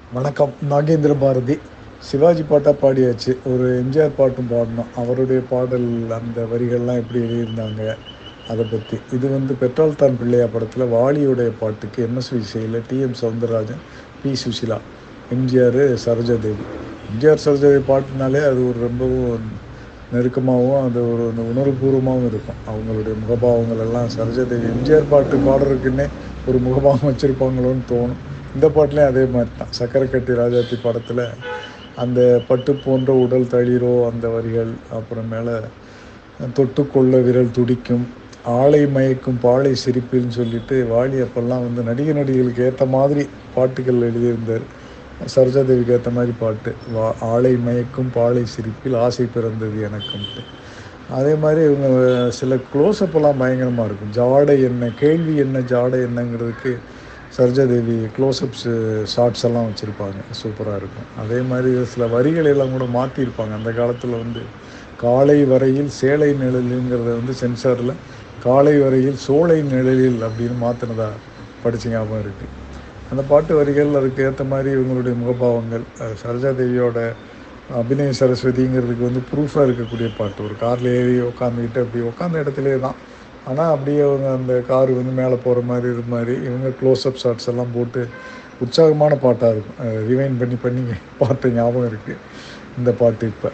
வணக்கம் நாகேந்திர பாரதி சிவாஜி பாட்டாக பாடியாச்சு ஒரு எம்ஜிஆர் பாட்டும் பாடணும் அவருடைய பாடல் அந்த வரிகள்லாம் எப்படி எழுதியிருந்தாங்க அதை பற்றி இது வந்து பெட்ரோல் தான் பிள்ளையா படத்தில் வாலியுடைய பாட்டுக்கு எம்எஸ்வி இசையில் TM Soundararajan P Susheela MGR Sarojadevi MGR Sarojadevi பாட்டுனாலே அது ஒரு ரொம்பவும் நெருக்கமாகவும் அது ஒரு அந்த உணர்வுபூர்வமாகவும் இருக்கும் அவங்களுடைய முகபாவங்கள் எல்லாம் சரோஜாதேவி எம்ஜிஆர் பாட்டு பாடுறதுக்குன்னே ஒரு முகபாவம் வச்சுருப்பாங்களோன்னு தோணும் இந்த பாட்டுலேயும் அதே மாதிரி தான் சக்கரை கட்டி ராஜாத்தி படத்தில் அந்த பட்டு போன்ற உடல் தளிரோ அந்த வரிகள் அப்புறமேல தொட்டுக்கொள்ள விரல் துடிக்கும் ஆளை மயக்கும் பாலை சிரிப்பில்னு சொல்லிட்டு வாலி அப்பெல்லாம் வந்து நடிகை நடிகளுக்கு ஏற்ற மாதிரி பாட்டுகள் எழுதியிருந்தார் சரோஜாதேவிக்கு ஏற்ற மாதிரி பாட்டு வா ஆளை மயக்கும் பாலை சிரிப்பில் ஆசை பிறந்தது எனக்கும்ட்டு அதே மாதிரி இவங்க சில க்ளோஸ்அப்பெல்லாம் பயங்கரமாக இருக்கும் ஜாடை என்ன கேள்வி என்ன ஜாடை என்னங்கிறதுக்கு சரோஜாதேவி க்ளோஸ்அப்ஸு ஷார்ட்ஸ் எல்லாம் வச்சுருப்பாங்க சூப்பராக இருக்கும் அதே மாதிரி சில வரிகளை எல்லாம் கூட மாற்றிருப்பாங்க அந்த காலத்தில் வந்து காலை வரையில் சேலை நிழலுங்கிறத வந்து சென்சாரில் காலை வரையில் சோலை நிழலில் அப்படின்னு மாற்றினதா படித்த ஞாபகம் இருக்குது அந்த பாட்டு வரிகள் அதுக்கு ஏற்ற மாதிரி இவங்களுடைய முகபாவங்கள் சரோஜாதேவியோட அபிநய சரஸ்வதிங்கிறதுக்கு வந்து ப்ரூஃபாக இருக்கக்கூடிய பாட்டு ஒரு காரில் ஏறி உட்காந்துக்கிட்டு அப்படி உட்காந்த இடத்துலே தான் ஆனால் அப்படியே அவங்க அந்த கார் வந்து மேலே போகிற மாதிரி இது மாதிரி இவங்க க்ளோஸ்அப் ஷாட்ஸ் எல்லாம் போட்டு உற்சாகமான பாட்டாக இருக்கும் ரிவைன் பண்ணி பண்ணி பாட்டு ஞாபகம் இருக்குது இந்த பாட்டு இப்போ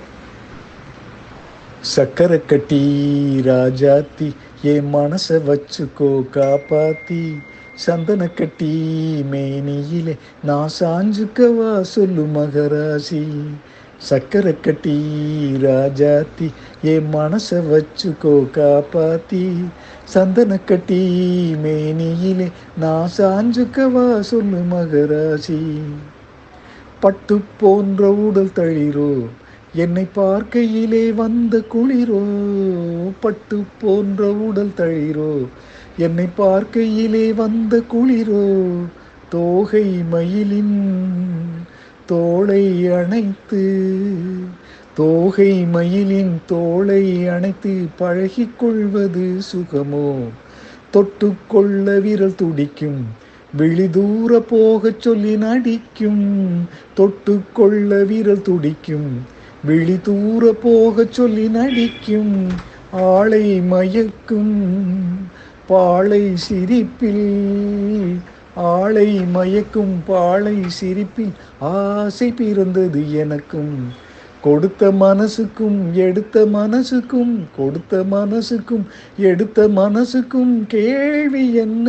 சக்கரை கட்டி ராஜாத்தி என் மனசை வச்சுக்கோ காப்பாத்தி சந்தன கட்டி மேனியிலே நான் சாஞ்சுக்கவா சொல்லு மகராசி சக்கரை கட்டி ராஜாத்தி என் மனசை வச்சுக்கோ காப்பாத்தி சந்தன கட்டி மேனியிலே நான் சாஞ்சுக்கவா சொல்லு மகராசி பட்டு போன்ற உடல் தளிரோ என்னை பார்க்கையிலே வந்த குளிரோ பட்டு போன்ற உடல் தளிரோ என்னை பார்க்கையிலே வந்த குளிரோ தோகை மயிலின் தோளை அணைத்து தோகை மயிலின் தோளை அணைத்து பழகிக் கொள்வது சுகமோ தொட்டுக்கொள்ள விரல் துடிக்கும் விழி தூர போகச் சொல்லி நடிக்கும் தொட்டுக்கொள்ள விரல் துடிக்கும் விழி தூர போகச் சொல்லி நடிக்கும் ஆளை மயக்கும் பாளை சிரிப்பில் ஆளை மயக்கும் பாளை சிரிப்பில் ஆசை பிறந்தது எனக்கும் கொடுத்த மனசுக்கும் எடுத்த மனசுக்கும் கொடுத்த மனசுக்கும் எடுத்த மனசுக்கும் கேள்வி என்ன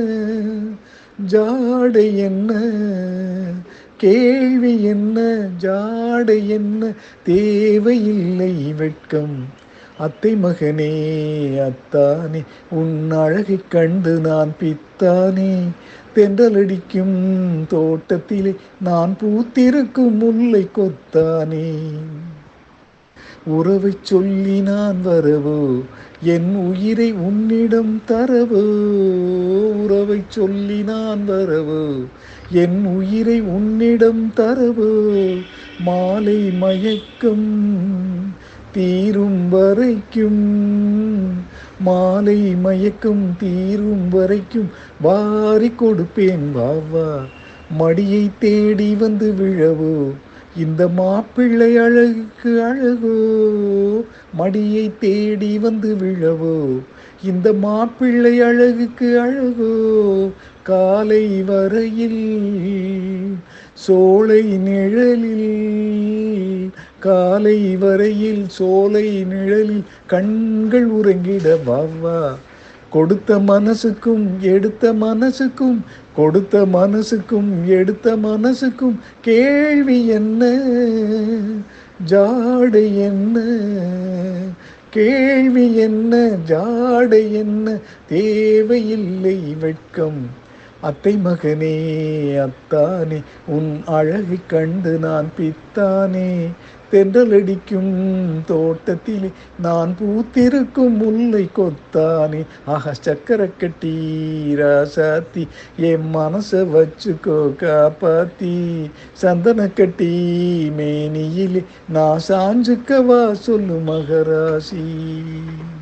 ஜாடை என்ன கேள்வி என்ன ஜாடை என்ன தேவையில்லை வெட்கம் அத்தை மகனே அத்தானே உன் அழகை கண்டு நான் பித்தானே தென்றலடிக்கும் தோட்டத்திலே நான் பூத்திருக்கும் முல்லை கொத்தானே உறவை சொல்லி நான் வரவோ என் உயிரை உன்னிடம் தரவோ உறவை சொல்லி நான் வரவோ என் உயிரை உன்னிடம் தரவோ மாலை மயக்கம் தீரும் வரைக்கும் மாலை மயக்கம் தீரும் வரைக்கும் வாரி கொடுப்பேன் வாவா மடியை தேடி வந்து விழவோ இந்த மாப்பிள்ளை அழகுக்கு அழகோ மடியை தேடி வந்து விழவோ இந்த மாப்பிள்ளை அழகுக்கு அழகோ காலை வரையில் சோலை நிழலில் காலை வரையில் சோலை நிழலில் கண்கள் உறங்கிட வாவா கொடுத்த மனசுக்கும் எடுத்த மனசுக்கும் கொடுத்த மனசுக்கும் எடுத்த மனசுக்கும் கேள்வி என்ன ஜாடை என்ன கேள்வி என்ன ஜாடை என்ன தேவையில்லை வெட்கம் அத்தை மகனே அத்தானே உன் அழகை கண்டு நான் பித்தானே தென்றலடிக்கும் தோட்டத்திலே நான் பூத்திருக்கும் முல்லை கொத்தானே ஆஹா சக்கரை கட்டி ராசாத்தி என் மனசை வச்சுக்கோ காப்பாத்தி சந்தன கட்டி மேனியிலே நான் சாஞ்சுக்கவா சொல்லு மகராசி